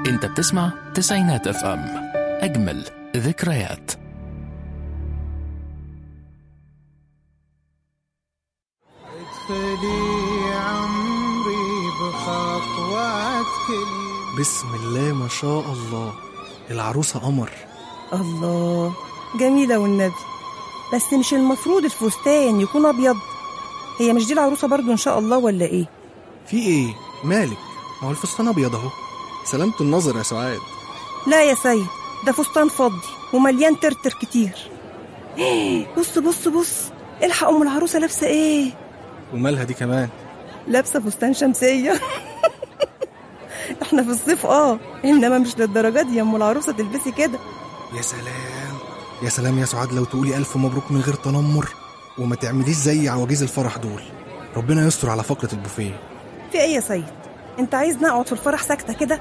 انت بتسمع تسعينات اف ام اجمل ذكريات ادخلي عمري بخطوات كل بسم الله ما شاء الله العروسة قمر الله جميلة والنبي بس مش المفروض الفستان يكون أبيض هي مش دي العروسة برضو إن شاء الله ولا إيه؟ في ايه مالك ما هو الفستان ابيض اهو سلامة النظر يا سعاد لا يا سيد ده فستان فضي ومليان ترتر كتير بص بص بص الحق أم العروسة لابسة إيه؟ ومالها دي كمان لابسة فستان شمسية احنا في الصيف اه انما مش للدرجة دي يا ام العروسة تلبسي كده يا سلام يا سلام يا سعاد لو تقولي ألف مبروك من غير تنمر وما تعمليش زي عواجيز الفرح دول ربنا يستر على فقرة البوفيه في ايه يا سيد انت عايز نقعد في الفرح ساكتة كده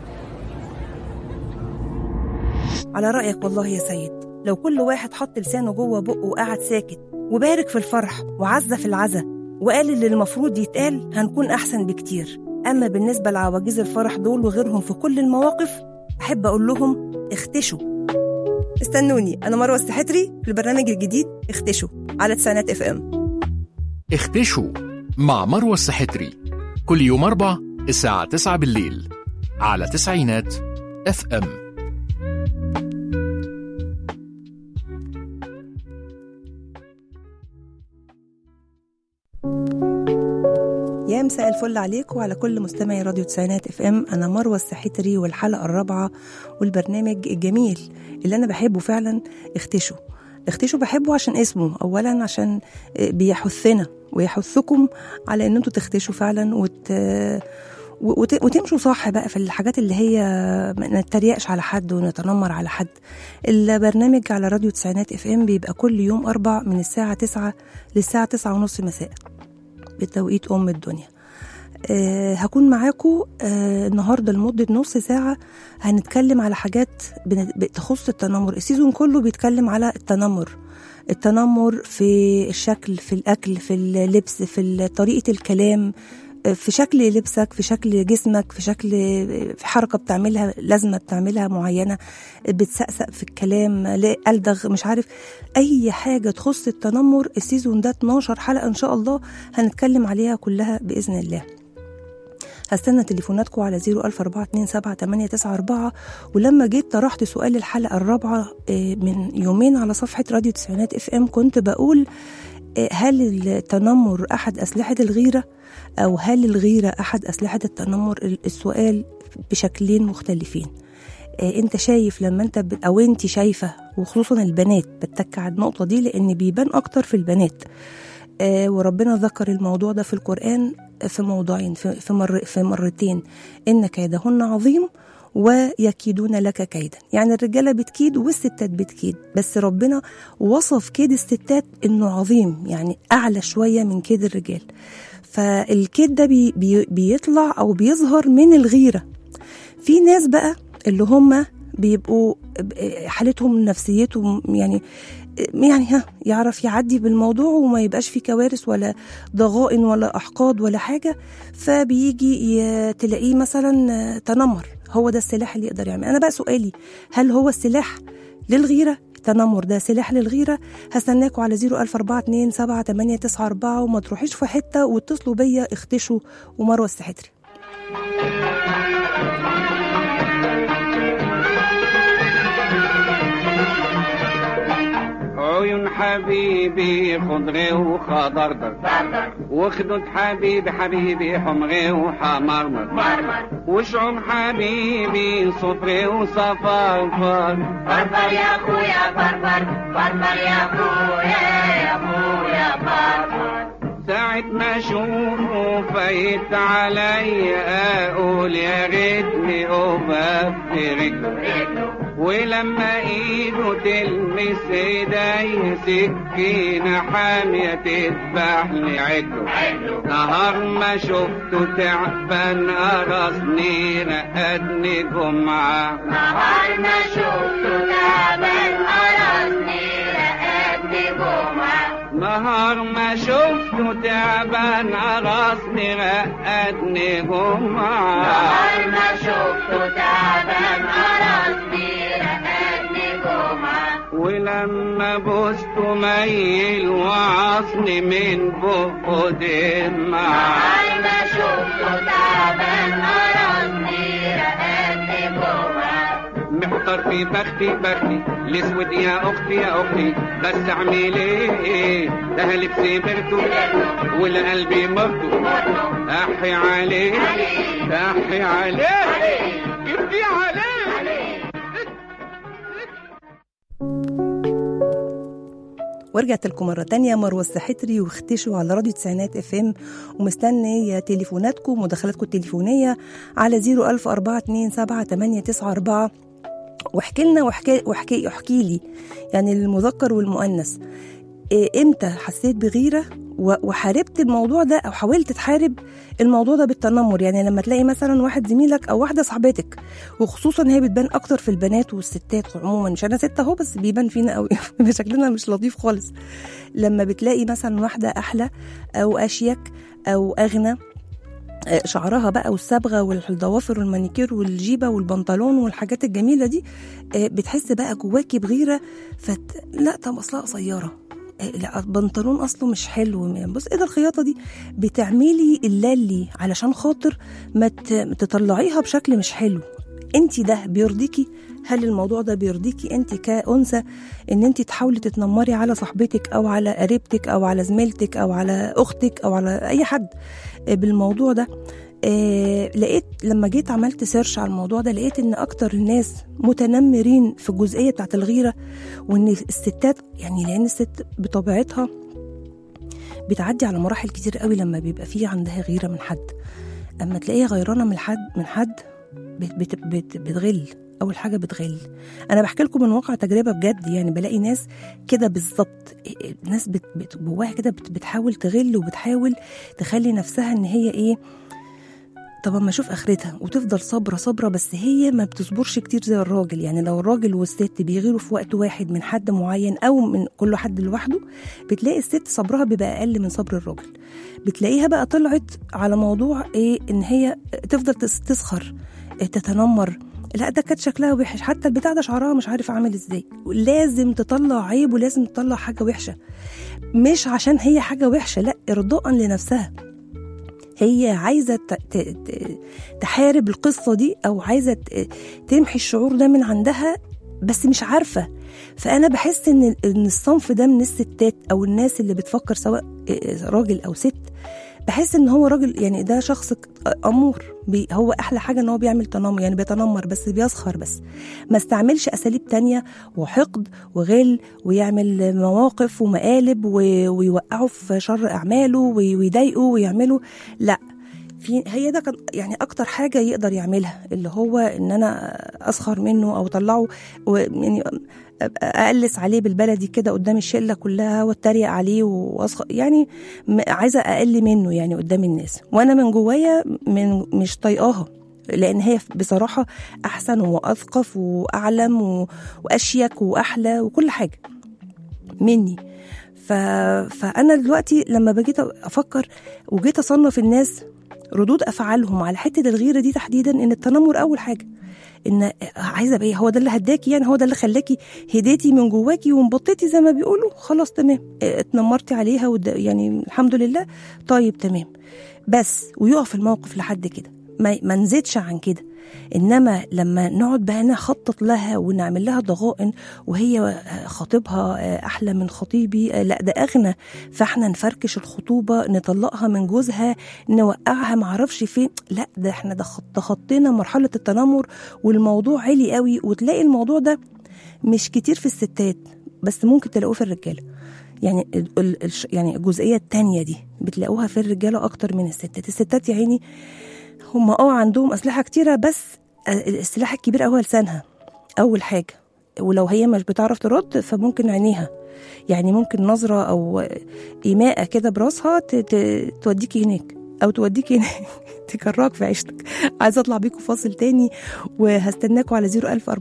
على رأيك والله يا سيد لو كل واحد حط لسانه جوه بقه وقعد ساكت وبارك في الفرح وعزة في العزا وقال اللي المفروض يتقال هنكون أحسن بكتير أما بالنسبة لعواجيز الفرح دول وغيرهم في كل المواقف أحب أقول لهم اختشوا استنوني أنا مروة السحتري في البرنامج الجديد اختشوا على تسعينات اف ام اختشوا مع مروة السحتري كل يوم أربع الساعة 9 بالليل على تسعينات اف ام يا مساء الفل عليكم وعلى كل مستمعي راديو تسعينات اف ام انا مروه السحيتري والحلقه الرابعه والبرنامج الجميل اللي انا بحبه فعلا اختشوا اختشوا بحبه عشان اسمه اولا عشان بيحثنا ويحثكم على ان انتوا تختشوا فعلا وت... وت... وتمشوا صح بقى في الحاجات اللي هي ما نتريقش على حد ونتنمر على حد البرنامج على راديو تسعينات اف ام بيبقى كل يوم اربع من الساعه 9 للساعه 9 ونص مساء بتوقيت ام الدنيا أه هكون معاكم أه النهارده لمده نص ساعه هنتكلم على حاجات بن- تخص التنمر السيزون كله بيتكلم على التنمر التنمر في الشكل في الاكل في اللبس في طريقه الكلام آه، في شكل لبسك في شكل جسمك في شكل في حركه بتعملها لازمه بتعملها معينه بتسقسق في الكلام لا الدغ مش عارف اي حاجه تخص التنمر السيزون ده 12 حلقه ان شاء الله هنتكلم عليها كلها باذن الله هستنى تليفوناتكم على 01427 ولما جيت طرحت سؤال الحلقة الرابعة آه، من يومين على صفحة راديو تسعينات اف ام كنت بقول آه، هل التنمر أحد أسلحة الغيرة أو هل الغيرة أحد أسلحة التنمر السؤال بشكلين مختلفين آه، انت شايف لما انت ب... او انت شايفه وخصوصا البنات بتك على النقطه دي لان بيبان اكتر في البنات آه، وربنا ذكر الموضوع ده في القرآن في موضوعين في في, مر في مرتين إن كيدهن عظيم ويكيدون لك كيدا يعني الرجالة بتكيد والستات بتكيد بس ربنا وصف كيد الستات إنه عظيم يعني أعلى شوية من كيد الرجال فالكيد ده بي بي بيطلع أو بيظهر من الغيرة في ناس بقى اللي هم بيبقوا حالتهم نفسيتهم يعني يعني ها يعرف يعدي بالموضوع وما يبقاش فيه كوارث ولا ضغائن ولا احقاد ولا حاجه فبيجي ي- تلاقيه مثلا تنمر هو ده السلاح اللي يقدر يعمل انا بقى سؤالي هل هو السلاح للغيره التنمر ده سلاح للغيره هستناكوا على 01427 وما تروحيش في حته واتصلوا بيا اختشوا ومروه السحتري عيون حبيبي خضر وخضردر وخدود حبيبي حبيبي حمغي وحمرمر وشعوم حبيبي صفري وصفرفر فرفر يا اخويا فرفر فرفر يا اخويا يا اخويا فرفر ساعة ما اشوفه فايت علي اقول يا ريتني ابقى في رجله ولما ايده تلمس ايدي سكينة حامية تذبح لي عدله نهار ما شفته تعبان قرصني رقدني جمعة نهار ما شفته تعبان قرصني رقدني جمعة نهار ما شفته تعبان قرصني رقدني جمعة نهار ما شفته شفته تعبان أرضني رقدني جمعة ولما بوسته ميل وعصني من بقه دمع ما شفته تعبان أرضني رقدني جمعة محتار في بختي بختي الاسود يا اختي يا اختي بس اعمل ايه ده لبسي برتو ولا قلبي مرتو احي عليه احي عليه ابكي عليه ورجعت لكم مرة تانية مروة السحتري واختشوا على راديو تسعينات اف ام ومستنية تليفوناتكم مداخلاتكم التليفونية على 010427894 واحكي لنا واحكي واحكي احكي لي يعني المذكر والمؤنث إيه امتى حسيت بغيرة و- وحاربت الموضوع ده او حاولت تحارب الموضوع ده بالتنمر يعني لما تلاقي مثلا واحد زميلك او واحده صاحبتك وخصوصا هي بتبان اكتر في البنات والستات عموما مش انا ست اهو بس بيبان فينا قوي شكلنا مش لطيف خالص لما بتلاقي مثلا واحده احلى او اشيك او اغنى آه، شعرها بقى والصبغه والضوافر والمانيكير والجيبه والبنطلون والحاجات الجميله دي آه، بتحس بقى جواكي بغيره فت... لا طب اصلها قصيره آه، لا البنطلون اصله مش حلو بص ايه ده الخياطه دي بتعملي اللالي علشان خاطر ما ت- ما تطلعيها بشكل مش حلو انت ده بيرضيكي هل الموضوع ده بيرضيكي انت كأنثى ان انت تحاولي تتنمري على صاحبتك او على قريبتك او على زميلتك او على اختك او على اي حد آه، بالموضوع ده آه لقيت لما جيت عملت سيرش على الموضوع ده لقيت ان اكتر الناس متنمرين في الجزئيه بتاعت الغيره وان الستات يعني لان الست بطبيعتها بتعدي على مراحل كتير قوي لما بيبقى في عندها غيره من حد اما تلاقيها غيرانه من حد من حد بت بت بت بتغل اول حاجه بتغل انا بحكي لكم من واقع تجربه بجد يعني بلاقي ناس كده بالظبط ناس بت بت جواها كده بت بتحاول تغل وبتحاول تخلي نفسها ان هي ايه طب اما اشوف اخرتها وتفضل صابره صابره بس هي ما بتصبرش كتير زي الراجل يعني لو الراجل والست بيغيروا في وقت واحد من حد معين او من كل حد لوحده بتلاقي الست صبرها بيبقى اقل من صبر الراجل بتلاقيها بقى طلعت على موضوع ايه ان هي تفضل تس- تسخر إيه، تتنمر لا ده كانت شكلها وحش حتى البتاع ده شعرها مش عارف عامل ازاي لازم تطلع عيب ولازم تطلع حاجه وحشه مش عشان هي حاجه وحشه لا ارضاء لنفسها هي عايزه ت- ت- ت- تحارب القصه دي او عايزه ت- تمحي الشعور ده من عندها بس مش عارفه فانا بحس ان ان الصنف ده من الستات او الناس اللي بتفكر سواء راجل او ست بحس ان هو راجل يعني ده شخص امور بي هو احلى حاجه ان هو بيعمل تنمر يعني بيتنمر بس بيسخر بس ما استعملش اساليب تانية وحقد وغل ويعمل مواقف ومقالب و- ويوقعه في شر اعماله وي- ويضايقه ويعمله لا في هي ده كان يعني اكتر حاجه يقدر يعملها اللي هو ان انا اسخر منه او اطلعه و- يعني اقلس عليه بالبلدي كده قدام الشله كلها واتريق عليه واسخر يعني م- عايزه اقل منه يعني قدام الناس وانا من جوايا من مش طايقاها لان هي بصراحه احسن واثقف واعلم و- واشيك واحلى وكل حاجه مني ف... فانا دلوقتي لما بجيت افكر وجيت اصنف الناس ردود افعالهم على حته الغيره دي تحديدا ان التنمر اول حاجه ان عايزه ابقى إيه؟ هو ده اللي هداكي يعني هو ده اللي خلاكي هديتي من جواكي وانبطيتي زي ما بيقولوا خلاص تمام اه، اتنمرتي عليها ود... يعني الحمد لله طيب تمام بس ويقف الموقف لحد كده ما, ما نزيدش عن كده انما لما نقعد بقى نخطط لها ونعمل لها ضغائن وهي آه، خطيبها آه، احلى من خطيبي آه، لا ده اغنى فاحنا نفركش الخطوبه نطلقها من جوزها نوقعها معرفش فين لا ده احنا ده خط- تخطينا مرحله التنمر والموضوع عالي قوي وتلاقي الموضوع ده مش كتير في الستات بس ممكن تلاقوه في الرجاله يعني ال- ال- الش- يعني الجزئيه التانية دي بتلاقوها في الرجاله اكتر من الستات الستات يا عيني هم اه عندهم اسلحه كتيره بس السلاح الكبير قوي لسانها اول حاجه ولو هي مش بتعرف ترد فممكن عينيها يعني ممكن نظره او ايماءه كده براسها ت- ت- توديكي هناك او توديكي هناك تكرهك في عيشتك عايزه اطلع بيكم فاصل تاني وهستناكم على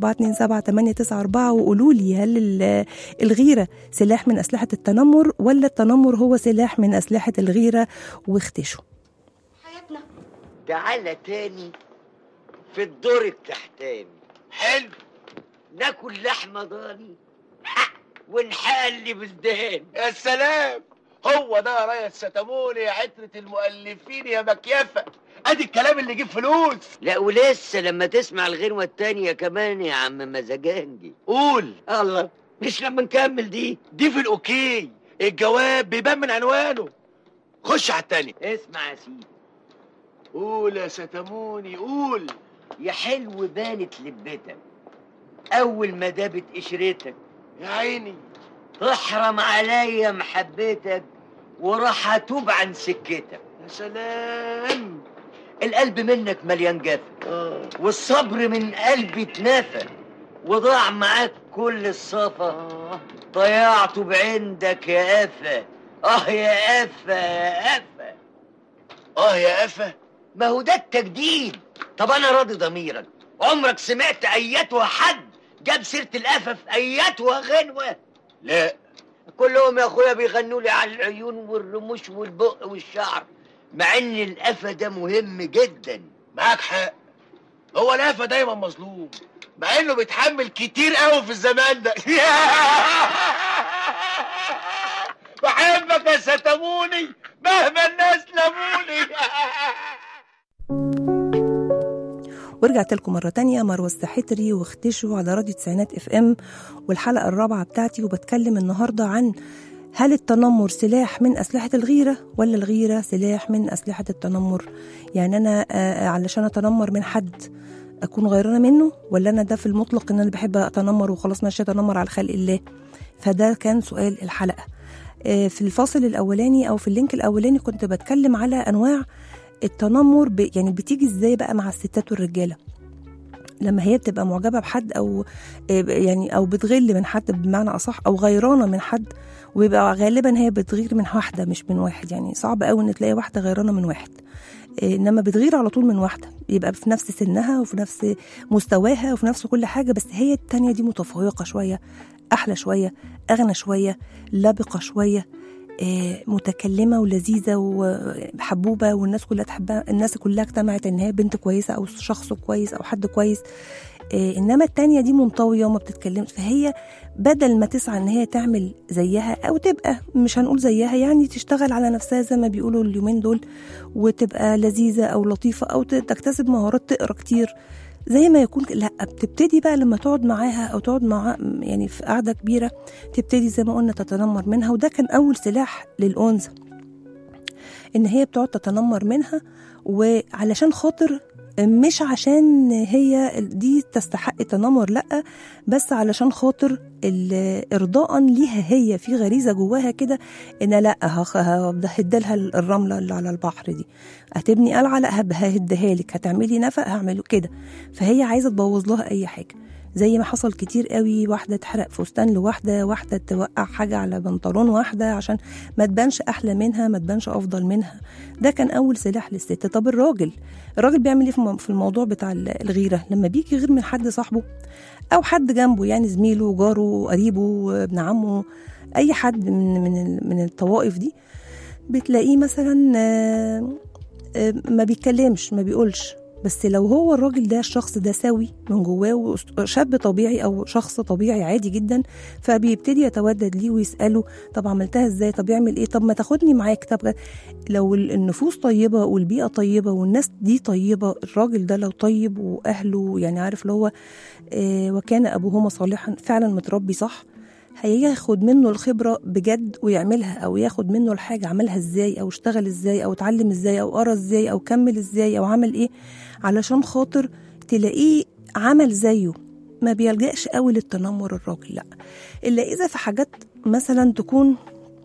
010427894 وقولوا لي هل ال- الغيره سلاح من اسلحه التنمر ولا التنمر هو سلاح من اسلحه الغيره واختشوا تعالى تاني في الدور التحتاني حلو ناكل لحمة ضاني ونحلي بزدان يا سلام هو ده يا ريس ستموني يا عترة المؤلفين يا مكيفة ادي الكلام اللي يجيب فلوس لا ولسه لما تسمع الغنوة التانية كمان يا عم مزاجنجي قول الله مش لما نكمل دي دي في الاوكي الجواب بيبان من عنوانه خش على التاني اسمع يا سيدي قول يا ستموني قول يا حلو بانت لبتك اول ما دابت قشرتك يا عيني تحرم عليا محبتك وراح اتوب عن سكتك يا سلام القلب منك مليان جفا آه. والصبر من قلبي اتنفى وضاع معاك كل الصفا آه. ضيعته بعندك يا قفا اه يا قفا يا قفا اه يا قفا ما هو ده التجديد طب انا راضي ضميرك عمرك سمعت اياتها حد جاب سيره القفا في اياتها غنوه لا كلهم يا اخويا بيغنوا لي على العيون والرموش والبق والشعر مع ان القفا ده مهم جدا معاك حق هو القفا دايما مظلوم مع انه بيتحمل كتير قوي في الزمان ده بحبك يا ستموني مهما الناس لموني ورجعت لكم مرة تانية مروة السحتري واختشوا على راديو تسعينات اف ام والحلقة الرابعة بتاعتي وبتكلم النهاردة عن هل التنمر سلاح من أسلحة الغيرة ولا الغيرة سلاح من أسلحة التنمر يعني أنا آه، علشان أتنمر من حد أكون غيرانة منه ولا أنا ده في المطلق إن أنا بحب أتنمر وخلاص ماشي أتنمر على خلق الله فده كان سؤال الحلقة آه، في الفاصل الأولاني أو في اللينك الأولاني كنت بتكلم على أنواع التنمر ب... يعني بتيجي ازاي بقى مع الستات والرجاله لما هي بتبقى معجبه بحد او آه، يعني او بتغل من حد بمعنى اصح او غيرانه من حد ويبقى غالبا هي بتغير من واحده مش من واحد يعني صعب قوي ان تلاقي واحده غيرانه من واحد آه، انما بتغير على طول من واحده يبقى في نفس سنها وفي نفس مستواها وفي نفس كل حاجه بس هي التانية دي متفوقه شويه احلى شويه اغنى شويه لبقه شويه آه، متكلمه ولذيذه وحبوبه والناس كلها تحبها الناس كلها اجتمعت ان هي بنت كويسه او شخص كويس او حد كويس آه، انما التانية دي منطويه وما بتتكلمش فهي بدل ما تسعى ان هي تعمل زيها او تبقى مش هنقول زيها يعني تشتغل على نفسها زي ما بيقولوا اليومين دول وتبقى لذيذه او لطيفه او تكتسب مهارات تقرا كتير زي ما يكون لا بتبتدي بقى لما تقعد معاها او تقعد مع يعني في قعده كبيره تبتدي زي ما قلنا تتنمر منها وده كان اول سلاح للانثى ان هي بتقعد تتنمر منها وعلشان خاطر مش عشان هي دي تستحق التنمر لا بس علشان خاطر ال- ارضاء ليها هي في غريزه جواها كده ان لا هخ- هديلها الرمله اللي على البحر دي هتبني قلعه لا هب- ههديها لك هتعملي نفق هعمله كده فهي عايزه تبوظ لها اي حاجه زي ما حصل كتير قوي واحده تحرق فستان لواحده واحده توقع حاجه على بنطلون واحده عشان ما تبانش احلى منها ما تبانش افضل منها ده كان اول سلاح للست طب الراجل الراجل بيعمل ايه في الم- في الموضوع بتاع ال- الغيره لما بيجي يغير من حد صاحبه او حد جنبه يعني زميله جاره قريبه ابن عمه اي حد من من ال- من الطوائف دي بتلاقيه مثلا آه، آه، ما بيتكلمش ما بيقولش بس لو هو الراجل ده الشخص ده سوي من جواه وأس- شاب طبيعي او شخص طبيعي عادي جدا فبيبتدي يتودد ليه ويساله طب عملتها ازاي طب يعمل ايه طب ما تاخدني معاك طب لو ال- النفوس طيبه والبيئه طيبه والناس دي طيبه الراجل ده لو طيب واهله يعني عارف اللي هو آه، وكان ابوهما صالحا فعلا متربي صح هياخد منه الخبرة بجد ويعملها أو ياخد منه الحاجة عملها ازاي أو اشتغل ازاي أو اتعلم ازاي أو قرا ازاي أو كمل ازاي أو عمل ايه علشان خاطر تلاقيه عمل زيه ما بيلجأش قوي للتنمر الراجل لا إلا إذا في حاجات مثلا تكون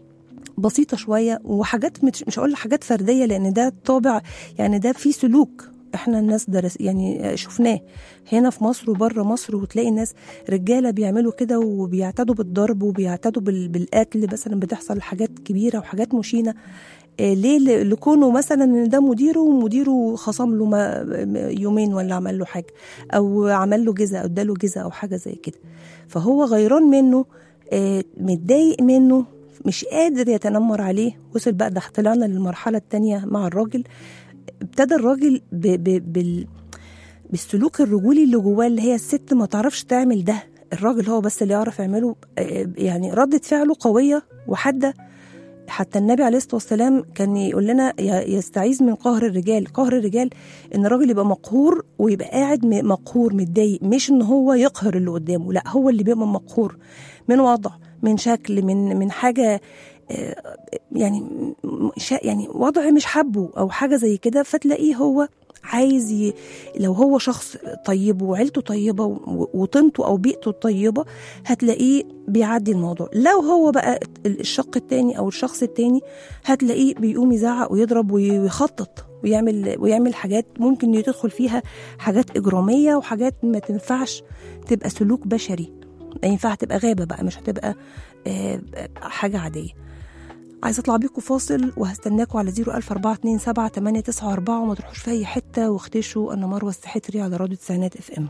بسيطة شوية وحاجات مش مش هقول حاجات فردية لأن ده طابع يعني ده في سلوك احنا الناس درس يعني شفناه هنا في مصر وبره مصر وتلاقي الناس رجاله بيعملوا كده وبيعتدوا بالضرب وبيعتدوا بال- بالقتل مثلا بتحصل حاجات كبيره وحاجات مشينه آه، ليه ل- لكونه مثلا ان ده مديره ومديره خصم له ما- م- يومين ولا عمل له حاجه او عمل له جزء او اداله جزء او حاجه زي كده فهو غيران منه آه، متضايق منه مش قادر يتنمر عليه وصل بقى ده طلعنا للمرحله التانية مع الراجل ابتدى الراجل ب ب بال بالسلوك الرجولي اللي جواه اللي هي الست ما تعرفش تعمل ده الراجل هو بس اللي يعرف يعمله آه، يعني ردة فعله قوية وحادة حتى النبي عليه الصلاة والسلام كان يقول لنا ي- يستعيذ من قهر الرجال قهر الرجال ان الراجل يبقى مقهور ويبقى قاعد م- مقهور متضايق مش ان هو يقهر اللي قدامه لا هو اللي بيبقى مقهور من وضع من شكل من من حاجة آه، يعني م- شا- يعني وضع مش حبه او حاجه زي كده فتلاقيه هو عايز ي... لو هو شخص طيب وعيلته طيبه و- وطينته او بيئته طيبه هتلاقيه بيعدي الموضوع لو هو بقى الشق التاني او الشخص التاني هتلاقيه بيقوم يزعق ويضرب وي- ويخطط ويعمل ويعمل حاجات ممكن يدخل فيها حاجات اجراميه وحاجات ما تنفعش تبقى سلوك بشري ينفع تبقى غابه بقى مش هتبقى آه، حاجه عاديه عايزه اطلع بيكم فاصل وهستناكم على 00427 وما تروحوش في اي حته واختشوا انا مروه السحتري على راديو تسعينات اف ام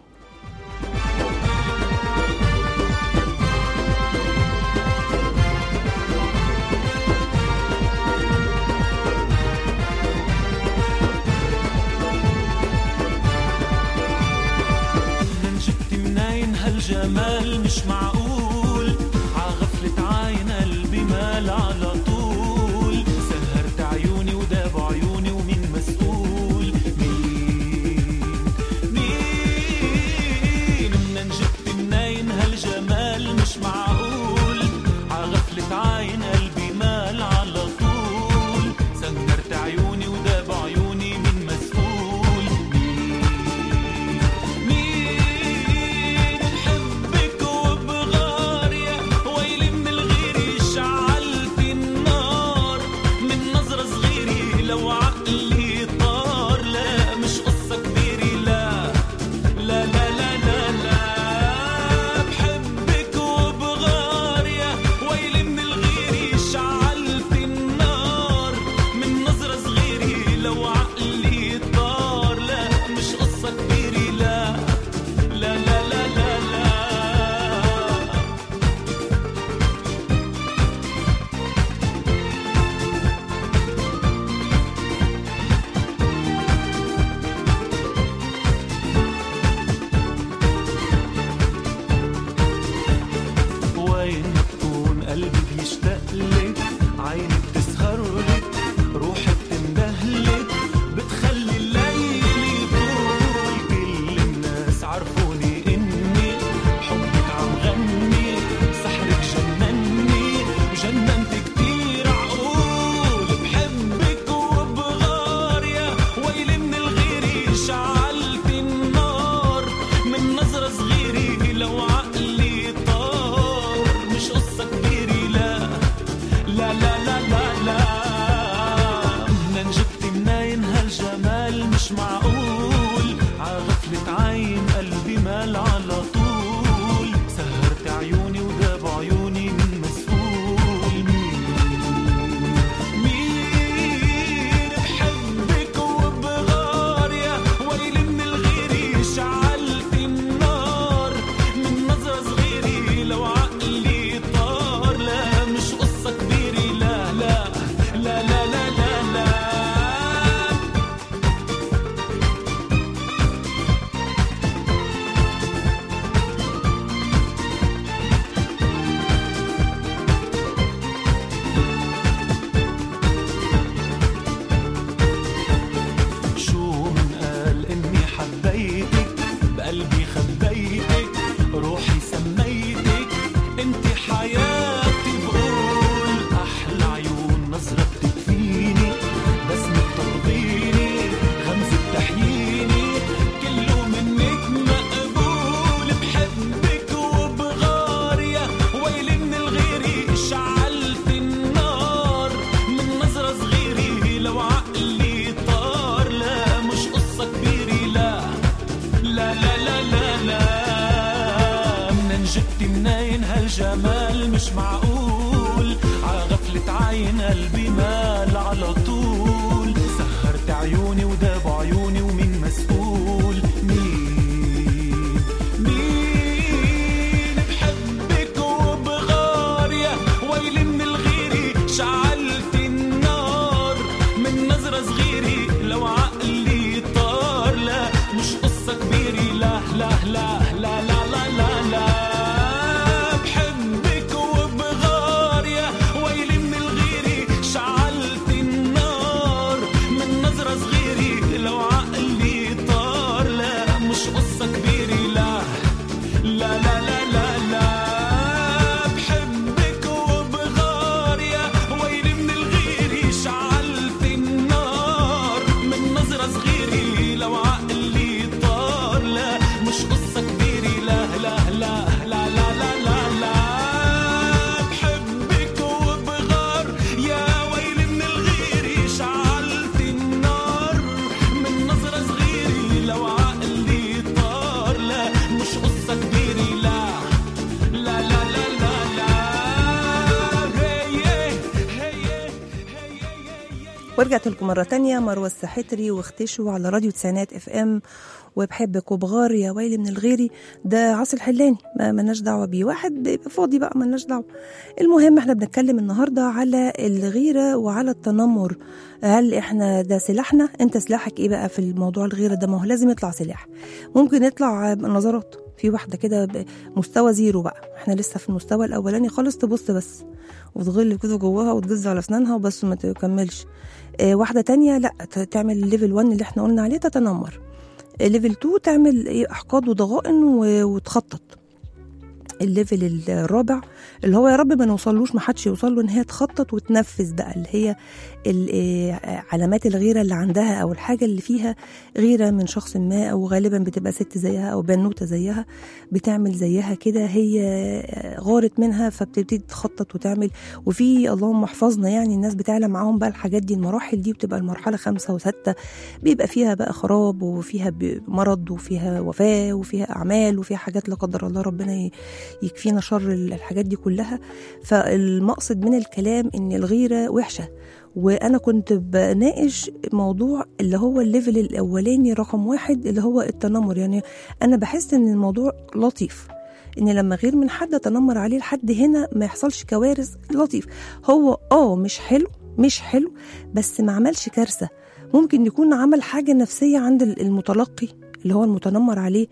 من جبت منين هالجمال مش معقول عغفلة عين قلبي مال على طول سهرت عيوني وداب عيوني ومين مسؤول مين مين من جبت منين هالجمال مش معقول عغفلة عين قلبي مال على طول سهرت عيوني وداب عيوني مين مسؤول مين بحبك وبغار يا ويلي من الغير شعلت النار من نظرة صغيرة لو عقلي طار لا مش قصة كبيرة لا لا لا لا لا لا بحبك وبغار يا ويلي من الغير شعلت النار من نظرة صغيرة لو عقلي طار لا مش قصة كبيرة لا لا لا لا لا لا وين ما تكون قلبي بيشتاق لك عيني بتسهر لك روحي بتندهلك بتخلي الليل يطول كل الناس عرفوني اني حبك عم غني سحرك جنني وجننت كتير عقول بحبك وبغار يا ويلي من الغير شعلت النار من نظرة صغيرة لو عقلي طار مش قصة كبيرة لا لا لا لا لا لا منين جبت منين هالجمال مش معقول عغفلة عين قلبي مال على طول سهرت عيوني وداب عيوني من مسؤول مين مين بحبك وبغار يا ويلي من الغير شعلت النار من نظرة صغيرة لو عقلي طار لا مش قصة كبيرة لا لا لا لا لا لا لا شو من قال اني حبيتك بقلبي خبيتك روحي سميتك انت حياتي بقول احلى عيون نظرة بتكفيني بسمة بترضيني غمزة بتحييني كله منك مقبول بحبك وبغار يا ويلي من الغير شعلت النار من نظرة صغيرة لو عقلي طار لا مش قصة كبيرة لا لا لا لا لا لا منين جبت منين هالجمال مش معقول عغفلة عين قلبي مال على طول سهرت عيوني وداب عيوني ومين مسؤول مين مين بحبك وبغار يا ويلي من الغير شعلت النار من نظرة صغيرة لو عقلي طار لا مش قصة كبيرة لا لا لا لا لا لا لا بحبك وبغار يا ويلي من الغيري شعلت النار من نظرة صغيرة لو عقلي طار لا مش قصة كبيرة لا لا لا لا لا لا بحبك وبغار يا ويلي من الغيري شعلت النار من نظرة صغيرة لو عقلي طار لا مش قصة كبيرة لا لا لا لا لا لا لا لا بحبك وبغار يا ويلي من الغيري شعلت النار من نظرة صغيرة لو عقلي طار لا مش قصة كبيرة لا لا لا لا لا لا هي هي ورجعت لكم مرة تانية مروة السحتري واختشوا على راديو تسعينات اف ام وبحبك وبغار يا ويلي من الغيري ده عاصي الحلاني ما ملناش دعوة بيه واحد بيبقى فاضي بقى ملناش دعوة المهم احنا بنتكلم النهاردة على الغيرة وعلى التنمر هل احنا ده سلاحنا انت سلاحك ايه بقى في الموضوع الغيرة ده ما هو لازم يطلع سلاح ممكن يطلع نظرات في واحدة كده مستوى زيرو بقى احنا لسه في المستوى الاولاني خالص تبص بس وتغل كده جواها وتجز على اسنانها وبس ما تكملش آه، واحدة تانية لا ت- تعمل الليفل 1 اللي احنا قلنا عليه تتنمر آه، ليفل 2 تعمل ايه احقاد وضغائن و- وتخطط الليفل الرابع اللي هو يا رب ما نوصلوش ما حدش يوصل له ان هي تخطط وتنفذ بقى اللي هي ال- آه، علامات الغيره اللي عندها او الحاجه اللي فيها غيره من شخص ما او غالبا بتبقى ست زيها او بنوته زيها بتعمل زيها كده هي آه، غارت منها فبتبتدي تخطط وتعمل وفي اللهم احفظنا يعني الناس بتعلى معاهم بقى الحاجات دي المراحل دي بتبقى المرحله خمسه وسته بيبقى فيها بقى خراب وفيها ب- مرض وفيها وفاه وفيها اعمال وفيها حاجات لا قدر الله ربنا ي- يكفينا شر الحاجات دي كلها فالمقصد من الكلام ان الغيره وحشه وانا كنت بناقش موضوع اللي هو الليفل الاولاني رقم واحد اللي هو التنمر يعني انا بحس ان الموضوع لطيف ان لما غير من حد اتنمر عليه لحد هنا ما يحصلش كوارث لطيف هو اه مش حلو مش حلو بس ما عملش كارثه ممكن يكون عمل حاجه نفسيه عند المتلقي اللي هو المتنمر عليه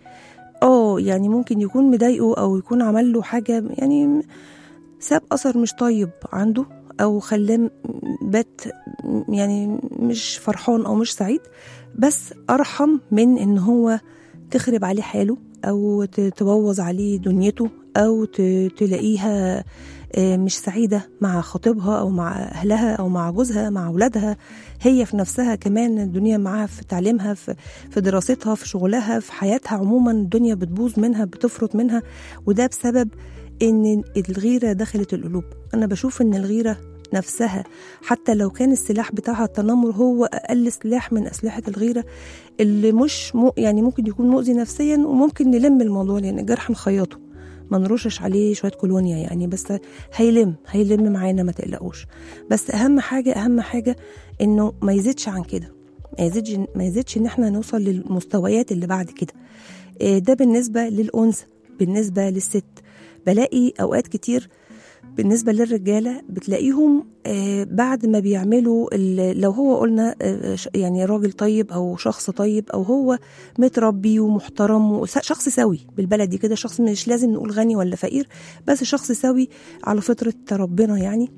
اه يعني ممكن يكون مضايقه او يكون عمل له حاجه يعني ساب اثر مش طيب عنده او خلاه م- بات م- يعني مش فرحان او مش سعيد بس ارحم من ان هو تخرب عليه حاله او ت- تبوظ عليه دنيته او ت- تلاقيها آه، مش سعيدة مع خطيبها أو مع أهلها أو مع جوزها مع أولادها هي في نفسها كمان الدنيا معاها في تعليمها في, في دراستها في شغلها في حياتها عموما الدنيا بتبوظ منها بتفرط منها وده بسبب ان الغيره دخلت القلوب انا بشوف ان الغيره نفسها حتى لو كان السلاح بتاعها التنمر هو اقل سلاح من اسلحه الغيره اللي مش م... يعني ممكن يكون مؤذي نفسيا وممكن نلم الموضوع لان الجرح نخيطه ما نرشش عليه شويه كولونيا يعني بس هيلم هيلم معانا ما تقلقوش بس اهم حاجه اهم حاجه انه ما يزيدش عن كده ما يزيدش ما يزيدش ان احنا نوصل للمستويات اللي بعد كده إيه ده بالنسبه للانثى بالنسبه للست بلاقي اوقات كتير بالنسبه للرجاله بتلاقيهم آه، بعد ما بيعملوا ال- لو هو قلنا آه، ش- يعني راجل طيب او شخص طيب او هو متربي ومحترم وشخص سوي بالبلدي كده شخص مش لازم نقول غني ولا فقير بس شخص سوي على فطره ربنا يعني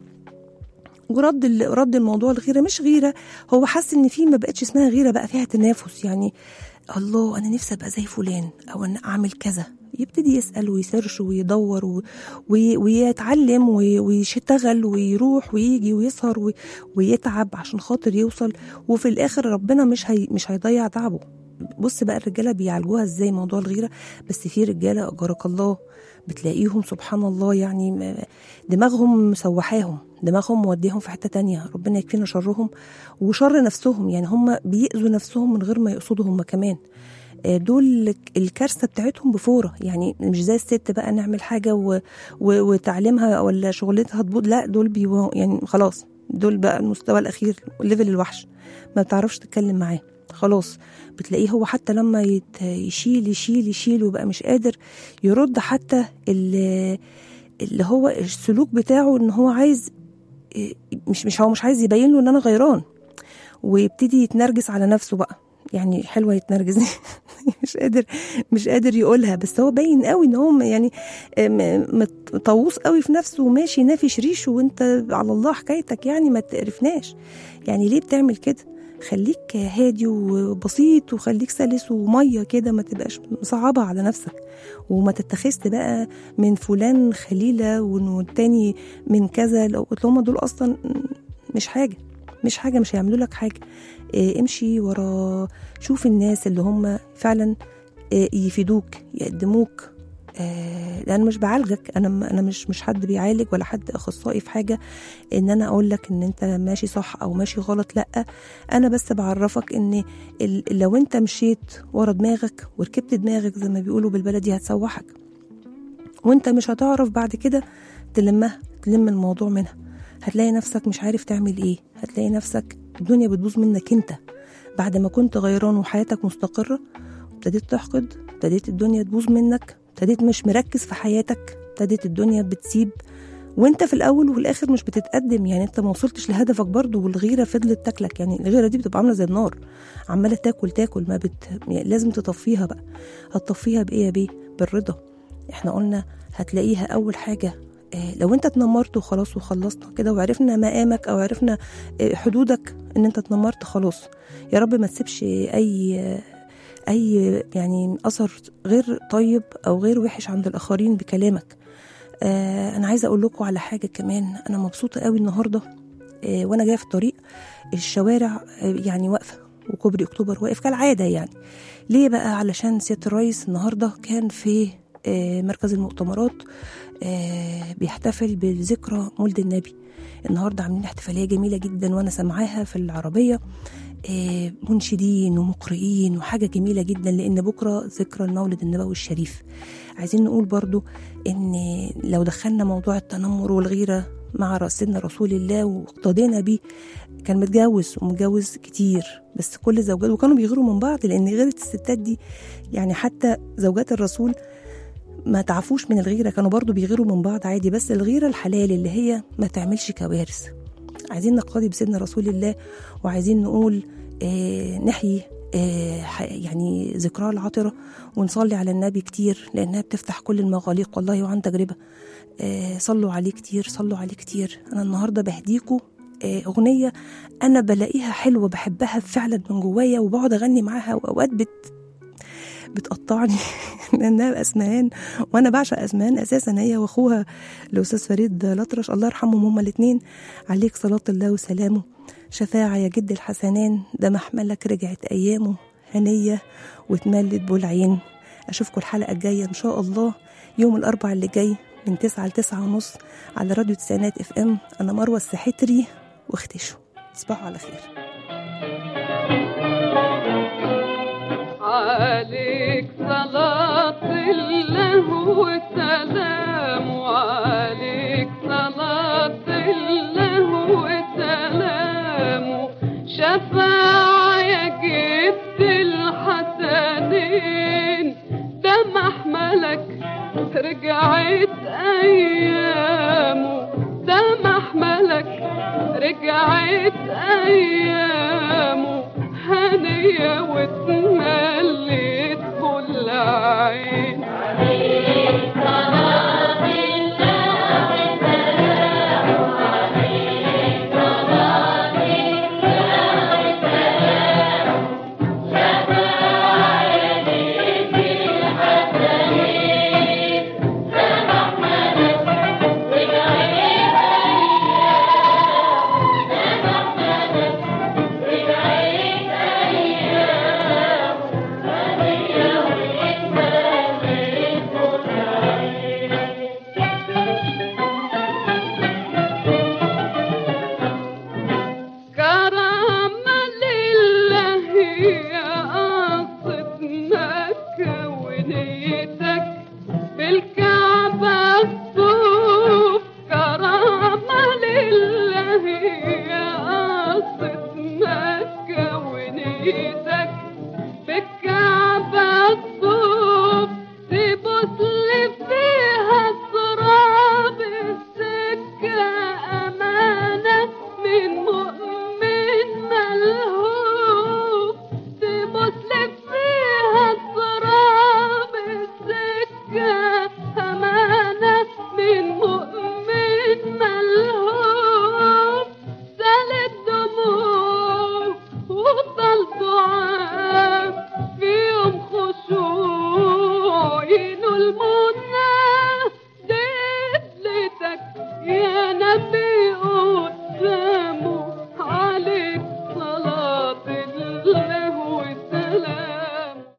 ورد ال- رد الموضوع الغيره مش غيره هو حس ان في ما بقتش اسمها غيره بقى فيها تنافس يعني الله انا نفسي ابقى زي فلان او انا اعمل كذا يبتدي يسال ويسيرش ويدور و... وي... ويتعلم وي... ويشتغل ويروح ويجي ويسهر وي... ويتعب عشان خاطر يوصل وفي الاخر ربنا مش هي... مش هيضيع تعبه بص بقى الرجاله بيعالجوها ازاي موضوع الغيره بس في رجاله اجرك الله بتلاقيهم سبحان الله يعني م- دماغهم مسوحاهم دماغهم موديهم في حته تانية ربنا يكفينا شرهم وشر نفسهم يعني هم بيأذوا نفسهم من غير ما يقصدوا هم كمان آه، دول الكارثه بتاعتهم بفوره يعني مش زي الست بقى نعمل حاجه و... و... وتعليمها ولا شغلتها تبوظ لا دول بيو... يعني خلاص دول بقى المستوى الاخير ليفل الوحش ما بتعرفش تتكلم معاه خلاص بتلاقيه هو حتى لما يت... يشيل يشيل يشيل وبقى مش قادر يرد حتى اللي, اللي هو السلوك بتاعه ان هو عايز مش مش هو مش عايز يبين له ان انا غيران ويبتدي يتنرجس على نفسه بقى يعني حلوه يتنرجس مش قادر مش قادر يقولها بس هو باين قوي ان هو يعني م- مت- طاووس قوي في نفسه وماشي نافش ريشه وانت على الله حكايتك يعني ما تعرفناش يعني ليه بتعمل كده خليك هادي وبسيط وخليك سلس وميه كده ما تبقاش مصعبه على نفسك وما تتخذت بقى من فلان خليله والتاني من كذا لو قلت لهم دول اصلا مش حاجه مش حاجه مش هيعملوا لك حاجه إيه، امشي ورا شوف الناس اللي هم فعلا إيه، يفيدوك يقدموك آه، لان مش بعالجك انا م- انا مش مش حد بيعالج ولا حد اخصائي في حاجه ان انا اقول لك ان انت ماشي صح او ماشي غلط لا انا بس بعرفك ان ال- لو انت مشيت ورا دماغك وركبت دماغك زي ما بيقولوا بالبلدي هتسوحك وانت مش هتعرف بعد كده تلمها تلم الموضوع منها هتلاقي نفسك مش عارف تعمل ايه هتلاقي نفسك الدنيا بتبوظ منك انت بعد ما كنت غيران وحياتك مستقرة ابتديت تحقد ابتديت الدنيا تبوظ منك ابتديت مش مركز في حياتك ابتديت الدنيا بتسيب وانت في الاول وفي الاخر مش بتتقدم يعني انت ما وصلتش لهدفك برضه والغيره فضلت تاكلك يعني الغيره دي بتبقى عامله زي النار عماله تاكل تاكل ما بت... يعني لازم تطفيها بقى هتطفيها بايه يا بيه بالرضا احنا قلنا هتلاقيها اول حاجه آه، لو انت اتنمرت وخلاص وخلصنا كده وعرفنا مقامك او عرفنا آه، حدودك ان انت اتنمرت خلاص يا رب ما تسيبش اي آه، اي يعني اثر غير طيب او غير وحش عند الاخرين بكلامك آه انا عايزه اقول لكم على حاجه كمان انا مبسوطه قوي النهارده آه وانا جايه في الطريق الشوارع آه يعني واقفه وكوبري اكتوبر واقف كالعاده يعني ليه بقى علشان سياده الرئيس النهارده كان في آه مركز المؤتمرات آه بيحتفل بذكرى مولد النبي النهارده عاملين احتفاليه جميله جدا وانا سامعاها في العربيه آه، منشدين ومقرئين وحاجة جميلة جدا لأن بكرة ذكرى المولد النبوي الشريف عايزين نقول برضو إن لو دخلنا موضوع التنمر والغيرة مع رأس سيدنا رسول الله واقتدينا بيه كان متجوز ومتجوز كتير بس كل زوجات وكانوا بيغيروا من بعض لأن غيرة الستات دي يعني حتى زوجات الرسول ما تعفوش من الغيرة كانوا برضو بيغيروا من بعض عادي بس الغيرة الحلال اللي هي ما تعملش كوارث عايزين نقتدي بسيدنا رسول الله وعايزين نقول آه نحيي آه ح- يعني ذكراه العطرة ونصلي على النبي كتير لأنها بتفتح كل المغاليق والله وعن تجربة آه صلوا عليه كتير صلوا عليه كتير أنا النهاردة بهديكوا آه أغنية أنا بلاقيها حلوة بحبها فعلا من جوايا وبقعد أغني معاها وأوقات بت بتقطعني لانها اسمهان وانا بعشق اسمهان اساسا هي واخوها الاستاذ فريد الأطرش الله يرحمهم هما الاثنين عليك صلاه الله وسلامه شفاعة يا جد الحسنان ده محملك رجعت ايامه هنيه واتملت بالعين اشوفكم الحلقه الجايه ان شاء الله يوم الاربع اللي جاي من 9 ل 9 ونص على راديو تسعينات اف ام انا مروه السحتري واختشوا تصبحوا على خير عليك صلاة الله وسلام وعليك صلاة الله وسلام شفاعة يا جد الحسنين ده محملك رجعت أيامه ده محملك رجعت أيامه هنية واتملت كل عين حبيت